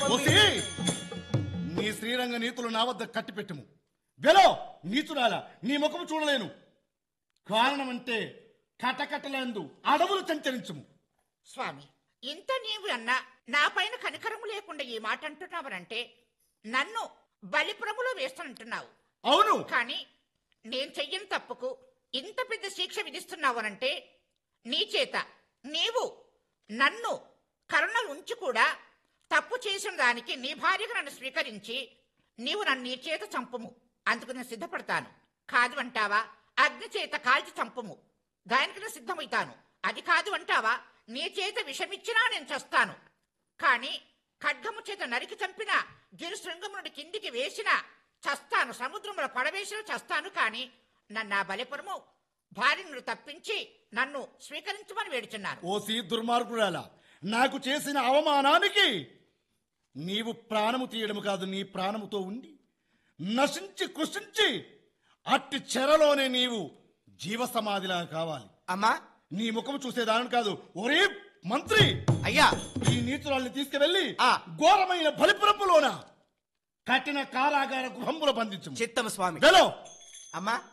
OC నీ శ్రీరంగ నీతులు నా వద్ద కట్టిపెట్టుము వెలో నీచురాల నీ ముఖము చూడలేను కారణమంటే కటకటలందు అడవులు సంచరించుము స్వామి ఇంత నీవు అన్నా నా పైన కనికరము లేకుండా ఈ మాట అంటున్నావనంటే నన్ను బలిపురములో వేస్తానంటున్నావు అవును కానీ నేను చెయ్యని తప్పుకు ఇంత పెద్ద శిక్ష విధిస్తున్నావనంటే నీ చేత నీవు నన్ను కరుణ ఉంచి కూడా తప్పు చేసిన దానికి నీ భార్యగా నన్ను స్వీకరించి నీవు నన్ను నీ చేత చంపుము అందుకు నేను సిద్ధపడతాను కాదు అంటావా అగ్ని చేత కాల్చి చంపుము దానికి నేను సిద్ధమవుతాను అది కాదు అంటావా నీ చేత విషమిచ్చినా నేను చస్తాను కానీ ఖడ్గము చేత నరికి చంపిన గిరి శృంగము నుండి కిందికి వేసిన చస్తాను సముద్రములో పడవేసిన చస్తాను కానీ నన్ను ఆ బలిపురము భార్యను తప్పించి నన్ను స్వీకరించమని వేడుచున్నాను ఓసి దుర్మార్గురాల నాకు చేసిన అవమానానికి నీవు ప్రాణము తీయడము కాదు నీ ప్రాణముతో ఉండి నశించి కృషించి అట్టి చెరలోనే నీవు జీవ సమాధిలా కావాలి అమ్మా నీ ముఖము చూసేదాని కాదు ఒరే మంత్రి అయ్యా ఈ నీతురాల్ని తీసుకువెళ్ళి ఆ. ఘోరమైన బలిపురపులోన కఠిన కారాగార గృహంలో బంధించు చిత్తం స్వామి వెలో అమ్మా